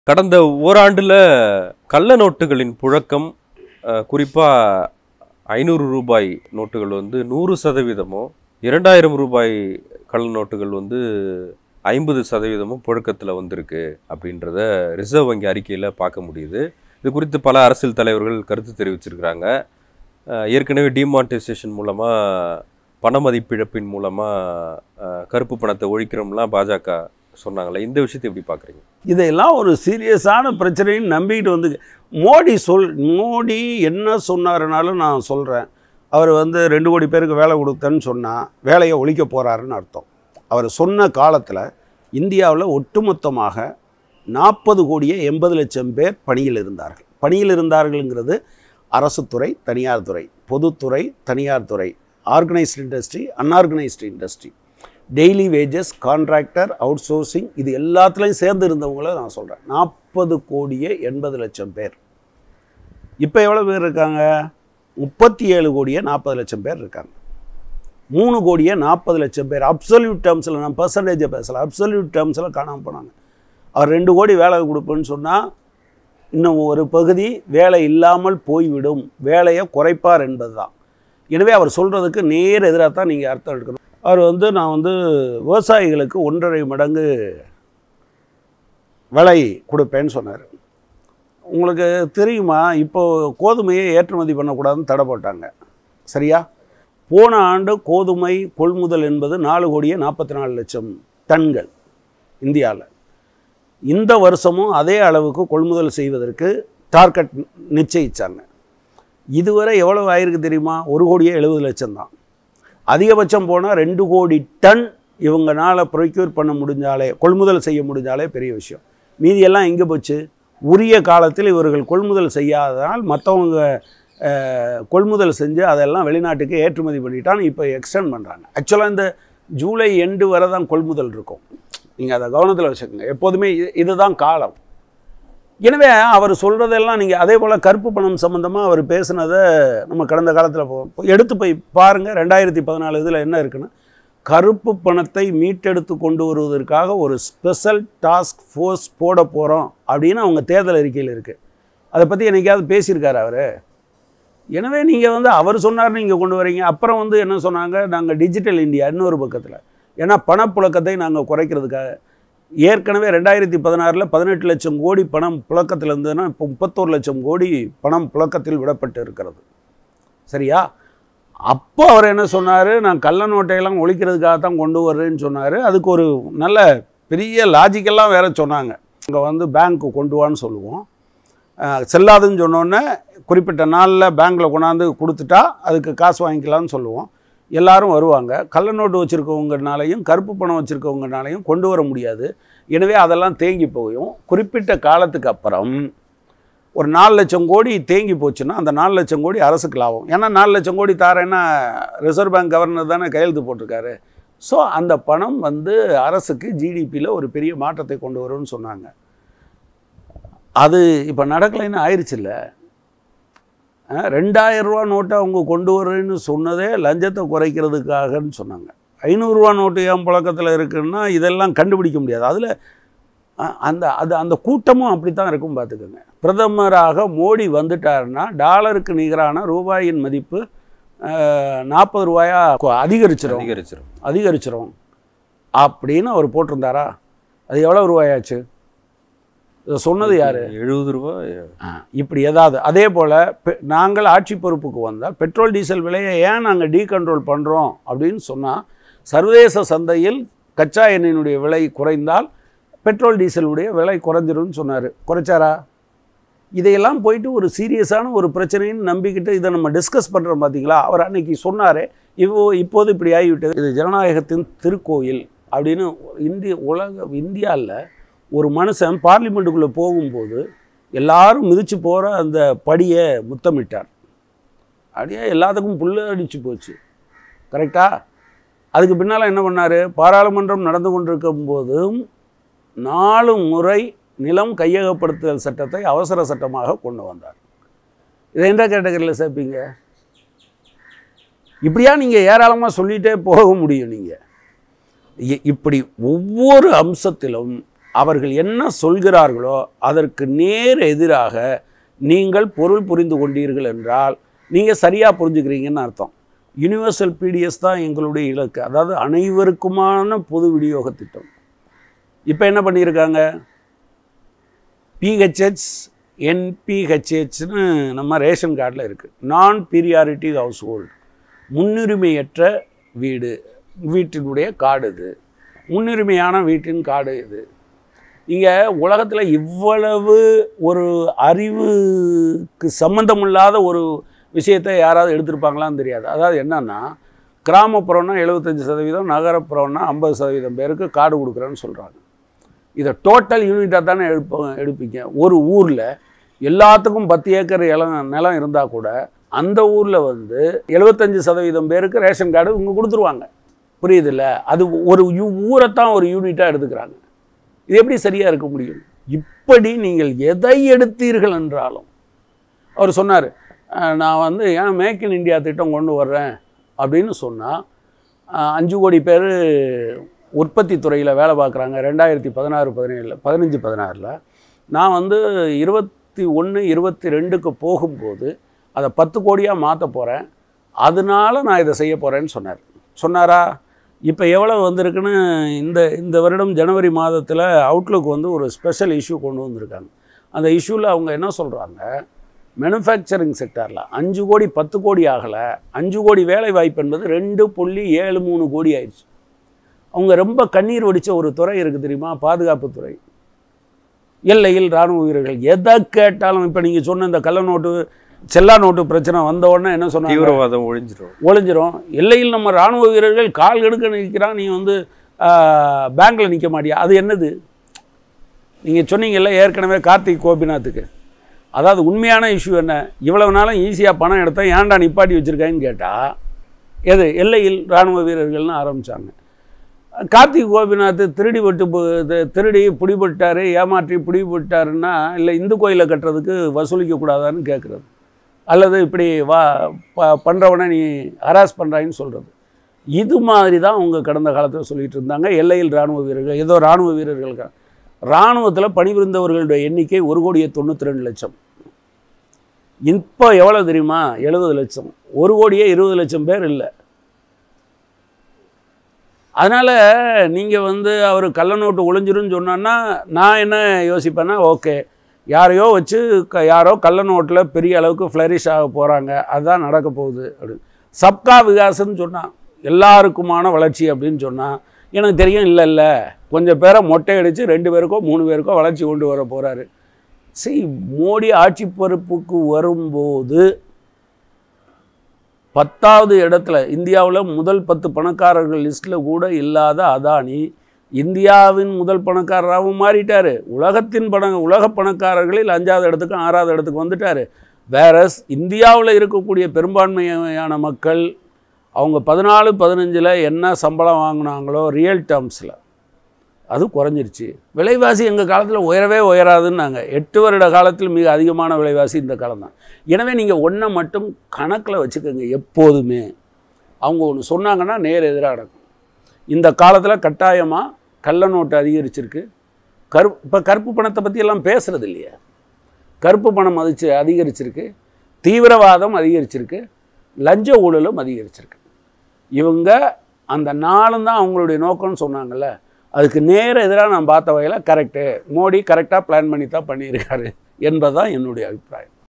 கடந்த ஓராண்டுல கள்ள நோட்டுகளின் புழக்கம் அஹ், குறிப்பா ஐநூறு ரூபாய் நோட்டுகள் வந்து நூறு சதவீதமும் இரண்டாயிரம் ரூபாய் கள்ள நோட்டுகள் வந்து ஐம்பது சதவீதமும் புழக்கத்தில் வந்திருக்கு அப்படின்றத ரிசர்வ் வங்கி அறிக்கையில் பார்க்க முடியுது இது குறித்து பல அரசியல் தலைவர்கள் கருத்து தெரிவிச்சிருக்கிறாங்க அஹ், ஏற்கனவே டிமானிட்டைசேஷன் மூலமாக பண மதிப்பிழப்பின் மூலமாக கருப்பு பணத்தை ஒழிக்கிறோம்லாம் பாஜக சொன்னாங்களே இந்த விஷயத்தை எப்படி பார்க்குறீங்க இதையெல்லாம் ஒரு சீரியஸான பிரச்சனைன்னு நம்பிக்கிட்டு வந்து மோடி சொல் மோடி என்ன சொன்னாருனாலும் நான் சொல்கிறேன் அவர் வந்து ரெண்டு கோடி பேருக்கு வேலை கொடுத்தேன்னு சொன்னால் வேலையை ஒழிக்க போகிறாருன்னு அர்த்தம் அவர் சொன்ன காலத்தில் இந்தியாவில் ஒட்டுமொத்தமாக நாற்பது கோடியே எண்பது லட்சம் பேர் பணியில் இருந்தார்கள் பணியில் இருந்தார்கள்ங்கிறது அரசு துறை தனியார் துறை பொதுத்துறை தனியார் துறை organised industry unorganised industry daily wages contractor outsourcing இது எல்லாத்துலேயும் சேர்ந்து இருந்தவங்கள நான் சொல்கிறேன் நாற்பது கோடியே எண்பது லட்சம் பேர் இப்போ எவ்வளோ பேர் இருக்காங்க முப்பத்தி ஏழு கோடியே நாற்பது லட்சம் பேர் இருக்காங்க மூணு கோடியே நாற்பது லட்சம் பேர் அப்சல்யூட் டேர்ம்ஸில் நான் பர்சன்டேஜை பேசலை அப்சல்யூட் டேர்ம்ஸில் காணாமல் போனாங்க அவர் ரெண்டு கோடி வேலை கொடுப்பேன்னு சொன்னால் இன்னும் ஒரு பகுதி வேலை இல்லாமல் போய்விடும் வேலையை குறைப்பார் என்பது தான் எனவே அவர் சொல்கிறதுக்கு நேர் எதிராக தான் நீங்கள் அர்த்தம் எடுக்கணும் அவர் வந்து நான் வந்து விவசாயிகளுக்கு ஒன்றரை மடங்கு விலை கொடுப்பேன்னு சொன்னார் உங்களுக்கு தெரியுமா இப்போ கோதுமையை ஏற்றுமதி பண்ணக்கூடாதுன்னு தடை போட்டாங்க சரியா போன ஆண்டு கோதுமை கொள்முதல் என்பது நாலு கோடியே நாற்பத்தி நாலு லட்சம் டன்கள் இந்தியாவில் இந்த வருஷமும் அதே அளவுக்கு கொள்முதல் செய்வதற்கு டார்கெட் நிச்சயிச்சாங்க இதுவரை எவ்வளவு ஆயிருக்கு தெரியுமா ஒரு கோடியே எழுபது லட்சம் தான் அதிகபட்சம் போனால் ரெண்டு கோடி டன் இவங்கனால ப்ரொக்யூர் பண்ண முடிஞ்சாலே கொள்முதல் செய்ய முடிஞ்சாலே பெரிய விஷயம் மீதியெல்லாம் எங்கே போச்சு உரிய காலத்தில் இவர்கள் கொள்முதல் செய்யாததால் மற்றவங்க அஹ், கொள்முதல் செஞ்சு அதெல்லாம் வெளிநாட்டுக்கு ஏற்றுமதி பண்ணிட்டான்னு இப்போ எக்ஸ்டெண்ட் பண்ணுறாங்க ஆக்சுவலாக இந்த ஜூலை எண்டு வரை தான் கொள்முதல் இருக்கும் நீங்கள் அதை கவனத்தில் வச்சுக்கோங்க எப்போதுமே இது இதுதான் காலம் எனவே அவர் சொல்கிறதெல்லாம் நீங்கள் அதே போல் கருப்பு பணம் சம்மந்தமாக அவர் பேசுனதை நம்ம கடந்த காலத்தில் எடுத்து போய் பாருங்கள் ரெண்டாயிரத்தி பதினாலு இதில் என்ன இருக்குன்னு கருப்பு பணத்தை மீட்டெடுத்து கொண்டு வருவதற்காக ஒரு ஸ்பெஷல் டாஸ்க் ஃபோர்ஸ் போட போகிறோம் அப்படின்னு அவங்க தேர்தல் அறிக்கையில் இருக்குது அதை பற்றி என்னைக்காவது பேசியிருக்காரு அவர் எனவே நீங்கள் வந்து அவர் சொன்னார் நீங்கள் கொண்டு வரீங்க அப்புறம் வந்து என்ன சொன்னாங்க நாங்கள் டிஜிட்டல் இந்தியா இன்னொரு பக்கத்தில் ஏன்னா பணப்புழக்கத்தை நாங்கள் குறைக்கிறதுக்காக ஏற்கனவே ரெண்டாயிரத்தி பதினாறில் பதினெட்டு லட்சம் கோடி பணம் புழக்கத்தில் இருந்ததுன்னா இப்போ முப்பத்தோரு லட்சம் கோடி பணம் புழக்கத்தில் விடப்பட்டு இருக்கிறது சரியா அப்போ அவர் என்ன சொன்னார் நான் கள்ள நோட்டையெல்லாம் ஒழிக்கிறதுக்காக தான் கொண்டு வர்றேன்னு சொன்னார் அதுக்கு ஒரு நல்ல பெரிய லாஜிக்கெல்லாம் வேற சொன்னாங்க அங்கே வந்து பேங்க்கு கொண்டு வான்னு சொல்லுவோம் அஹ், செல்லாதுன்னு சொன்னோன்னே குறிப்பிட்ட நாளில் பேங்க்கில் கொண்டாந்து கொடுத்துட்டா அதுக்கு காசு வாங்கிக்கலாம்னு சொல்லுவோம் எல்லாரும் வருவாங்க கள்ள நோட்டு வச்சுருக்கவங்கனாலையும் கருப்பு பணம் வச்சுருக்கவங்கனாலையும் கொண்டு வர முடியாது எனவே அதெல்லாம் தேங்கி போயும் குறிப்பிட்ட காலத்துக்கு அப்புறம் ஒரு நாலு லட்சம் கோடி தேங்கி போச்சுன்னா அந்த நாலு லட்சம் கோடி அரசுக்கு லாபம் ஏன்னா நாலு லட்சம் கோடி தாரேன்னா ரிசர்வ் பேங்க் கவர்னர் தானே கையெழுத்து போட்டிருக்காரு ஸோ அந்த பணம் வந்து அரசுக்கு ஜிடிபியில் ஒரு பெரிய மாற்றத்தை கொண்டு வரும்னு சொன்னாங்க அது இப்போ நடக்கலைன்னு ஆயிடுச்சுல்ல அஹ், ரெண்டாயிரம் ரூபா நோட்டை அவங்க கொண்டு வரேன்னு சொன்னதே லஞ்சத்தை குறைக்கிறதுக்காகன்னு சொன்னாங்க ஐநூறுரூவா நோட்டு ஏன் புழக்கத்தில் இருக்குன்னா இதெல்லாம் கண்டுபிடிக்க முடியாது அதில் அந்த அது அந்த கூட்டமும் அப்படி தான் இருக்கும் பார்த்துக்கோங்க பிரதமராக மோடி வந்துட்டாருன்னா டாலருக்கு நிகரான ரூபாயின் மதிப்பு நாற்பது ரூபாயா கொ- அதிகரிச்சிடும் அதிகரிச்சிடும் அதிகரிச்சிரும் அப்படின்னு அவர் போட்டிருந்தாரா அது எவ்வளோ ரூபாயாச்சு இதை சொன்னது யார் எழுபது ரூபாய் இப்படி ஏதாவது அதே போல் நாங்கள் ஆட்சி பொறுப்புக்கு வந்தால் பெட்ரோல் டீசல் விலையை ஏன் நாங்கள் டீகண்ட்ரோல் பண்ணுறோம் அப்படின்னு சொன்னால் சர்வதேச சந்தையில் கச்சா எண்ணெயினுடைய விலை குறைந்தால் பெட்ரோல் டீசலுடைய விலை குறைஞ்சிரும்னு சொன்னார் குறைச்சாரா இதையெல்லாம் போயிட்டு ஒரு சீரியஸான ஒரு பிரச்சனைன்னு நம்பிக்கிட்டு இதை நம்ம டிஸ்கஸ் பண்ணுறோம் பார்த்தீங்களா அவர் அன்னைக்கு சொன்னார் இப்போ இப்போது இப்படி ஆகிவிட்டது இது ஜனநாயகத்தின் திருக்கோயில் அப்படின்னு இந்திய உலக இந்தியாவில் ஒரு மனுஷன் பார்லிமெண்ட்டுக்குள்ளே போகும்போது எல்லாரும் மிதித்து போகிற அந்த படியை முத்தமிட்டார் அப்படியே எல்லாத்துக்கும் புல்லு அடிச்சு போச்சு கரெக்டா அதுக்கு பின்னால் என்ன பண்ணார் பாராளுமன்றம் நடந்து கொண்டிருக்கும் போதும் நாலு முறை நிலம் கையகப்படுத்துதல் சட்டத்தை அவசர சட்டமாக கொண்டு வந்தார் இதை எந்த கேட்டகரியில் சேர்ப்பீங்க இப்படியா நீங்கள் ஏராளமாக சொல்லிகிட்டே போக முடியும் நீங்கள் இப்படி ஒவ்வொரு அம்சத்திலும் அவர்கள் என்ன சொல்கிறார்களோ அதற்கு நேர் எதிராக நீங்கள் பொருள் புரிந்து கொண்டீர்கள் என்றால் நீங்கள் சரியாக புரிஞ்சுக்கிறீங்கன்னு அர்த்தம் யுனிவர்சல் பிடிஎஸ் தான் எங்களுடைய இலக்கு அதாவது அனைவருக்குமான பொது விநியோக திட்டம் இப்போ என்ன பண்ணியிருக்காங்க பிஹெச்ஹெச் என்பிஹெச்ஹெச்னு நம்ம ரேஷன் கார்டில் இருக்குது நான் பீரியாரிட்டி ஹவுஸ் ஹோல்டு முன்னுரிமையற்ற வீடு வீட்டினுடைய கார்டு இது முன்னுரிமையான வீட்டின் கார்டு இது இங்கே உலகத்தில் இவ்வளவு ஒரு அறிவுக்கு சம்மந்தமில்லாத ஒரு விஷயத்தை யாராவது எடுத்திருப்பாங்களான்னு தெரியாது அதாவது என்னன்னா கிராமப்புறம்னா எழுபத்தஞ்சி சதவீதம் நகரப்புறம்னா ஐம்பது சதவீதம் பேருக்கு கார்டு கொடுக்குறேன்னு சொல்கிறாங்க இதை டோட்டல் யூனிட்டாக தானே எடுப்ப எடுப்பீங்க ஒரு ஊரில் எல்லாத்துக்கும் பத்து ஏக்கர் இலம் நிலம் இருந்தால் கூட அந்த ஊரில் வந்து எழுபத்தஞ்சு சதவீதம் பேருக்கு ரேஷன் கார்டு இவங்க கொடுத்துருவாங்க புரியுதுல்ல அது ஒரு யூ- ஊரைத்தான் ஒரு யூனிட்டாக எடுத்துக்கிறாங்க இது எப்படி சரியாக இருக்க முடியும் இப்படி நீங்கள் எதை எடுத்தீர்கள் என்றாலும் அவர் சொன்னார் நான் வந்து ஏன் மேக் இன் இந்தியா திட்டம் கொண்டு வர்றேன் அப்படின்னு சொன்னால் அஞ்சு கோடி பேர் உற்பத்தி துறையில் வேலை பார்க்குறாங்க ரெண்டாயிரத்தி பதினாறு பதினேழில் பதினஞ்சு பதினாறில் நான் வந்து இருபத்தி ஒன்று இருபத்தி ரெண்டுக்கு போகும்போது அதை பத்து கோடியாக மாற்ற போகிறேன் அதனால நான் இதை செய்ய போகிறேன்னு சொன்னார் சொன்னாரா இப்போ எவ்வளோ வந்திருக்குன்னு இந்த இந்த வருடம் ஜனவரி மாதத்தில் அவுட்லுக் வந்து ஒரு ஸ்பெஷல் இஷ்யூ கொண்டு வந்திருக்காங்க அந்த இஷ்யூவில் அவங்க என்ன சொல்கிறாங்க மேனுஃபேக்சரிங் செக்டாரில் அஞ்சு கோடி பத்து கோடி ஆகலை அஞ்சு கோடி வேலை வாய்ப்பு என்பது ரெண்டு புள்ளி ஏழு மூணு கோடி ஆயிடுச்சு அவங்க ரொம்ப கண்ணீர் வடித்த ஒரு துறை இருக்குது தெரியுமா பாதுகாப்புத் துறை எல்லையில் இராணுவ வீரர்கள் எதை கேட்டாலும் இப்போ நீங்கள் சொன்ன இந்த கள்ள நோட்டு செல்லா நோட்டு பிரச்சனை வந்த உடனே என்ன சொன்னாங்க தீவிரவாதம் ஒழிஞ்சிரும் ஒளிஞ்சிரும் எல்லையில் நம்ம இராணுவ வீரர்கள் கால் எடுக்க நிற்கிறான் நீ வந்து பேங்க்கில் நிற்க மாட்டியா அது என்னது நீங்கள் சொன்னீங்கல்ல ஏற்கனவே கார்த்திக் கோபிநாத்துக்கு அதாவது உண்மையான இஷ்யூ என்ன இவ்வளவு நாளும் ஈஸியாக பணம் எடுத்தா ஏன்டா நிப்பாட்டி வச்சுருக்காங்கன்னு கேட்டால் எது எல்லையில் இராணுவ வீரர்கள்னு ஆரம்பித்தாங்க கார்த்திக் கோபிநாத் திருடி விட்டு பு- இது- திருடி பிடிபட்டாரு ஏமாற்றி பிடிபட்டாருன்னா இல்லை இந்து கோயிலை கட்டுறதுக்கு வசூலிக்க கூடாதான்னு கேட்குறது அல்லது இப்படி வா ப பண்ணுறவனை நீ ஹராஸ் பண்ணுறாயின்னு சொல்கிறது இது மாதிரி தான் அவங்க கடந்த காலத்தில் சொல்லிட்டு இருந்தாங்க எல்லையில் இராணுவ வீரர்கள் ஏதோ இராணுவ வீரர்களுக்கு இராணுவத்தில் பணிபுரிந்தவர்களுடைய எண்ணிக்கை ஒரு கோடியே தொண்ணூற்றி ரெண்டு லட்சம் இப்போ எவ்வளோ தெரியுமா எழுபது லட்சம் ஒரு கோடியே இருபது லட்சம் பேர் இல்லை அதனால் நீங்கள் வந்து அவர் கள்ள நோட்டு ஒளிஞ்சிருன்னு சொன்னான்னா நான் என்ன யோசிப்பேன்னா ஓகே யாரையோ வச்சு க யாரோ கள்ள நோட்டில் பெரிய அளவுக்கு ஃப்ளரிஷ் ஆக போகிறாங்க அதுதான் நடக்க போகுது அப்படின்னு சப்கா விகாசம்னு சொன்னான் எல்லாருக்குமான வளர்ச்சி அப்படின்னு சொன்னால் எனக்கு தெரியும் இல்லை இல்லை கொஞ்சம் பேரை மொட்டை அடித்து ரெண்டு பேருக்கோ மூணு பேருக்கோ வளர்ச்சி கொண்டு வர போகிறாரு சரி மோடி ஆட்சி பொறுப்புக்கு வரும்போது பத்தாவது இடத்துல இந்தியாவில் முதல் பத்து பணக்காரர்கள் லிஸ்ட்டில் கூட இல்லாத அதானி இந்தியாவின் முதல் பணக்காரராகவும் மாறிட்டார் உலகத்தின் பண உலக பணக்காரர்களில் அஞ்சாவது இடத்துக்கும் ஆறாவது இடத்துக்கு வந்துட்டார் வேறஸ் இந்தியாவில் இருக்கக்கூடிய பெரும்பான்மையான மக்கள் அவங்க பதினாலு பதினஞ்சில் என்ன சம்பளம் வாங்கினாங்களோ ரியல் டேர்ம்ஸில் அது குறைஞ்சிருச்சு விலைவாசி எங்கள் காலத்தில் உயரவே உயராதுன்னாங்க எட்டு வருட காலத்தில் மிக அதிகமான விலைவாசி இந்த காலம் தான் எனவே நீங்கள் ஒன்றை மட்டும் கணக்கில் வச்சுக்கோங்க எப்போதுமே அவங்க ஒன்று சொன்னாங்கன்னா நேர் எதிராக நடக்கும் இந்த காலத்தில் கட்டாயமாக கள்ள நோட்டு அதிகரிச்சிருக்கு கருப்பு இப்போ கருப்பு பணத்தை பற்றி எல்லாம் பேசுறது இல்லையா கருப்பு பணம் அதிச்சு அதிகரிச்சிருக்கு தீவிரவாதம் அதிகரிச்சிருக்கு லஞ்ச ஊழலும் அதிகரிச்சிருக்கு இவங்க அந்த நாளும் தான் அவங்களுடைய நோக்கம்னு சொன்னாங்கல்ல அதுக்கு நேர எதிராக நான் பார்த்த வகையில் கரெக்டு மோடி கரெக்டாக பிளான் பண்ணி தான் பண்ணியிருக்காரு என்பது தான் என்னுடைய அபிப்பிராயம்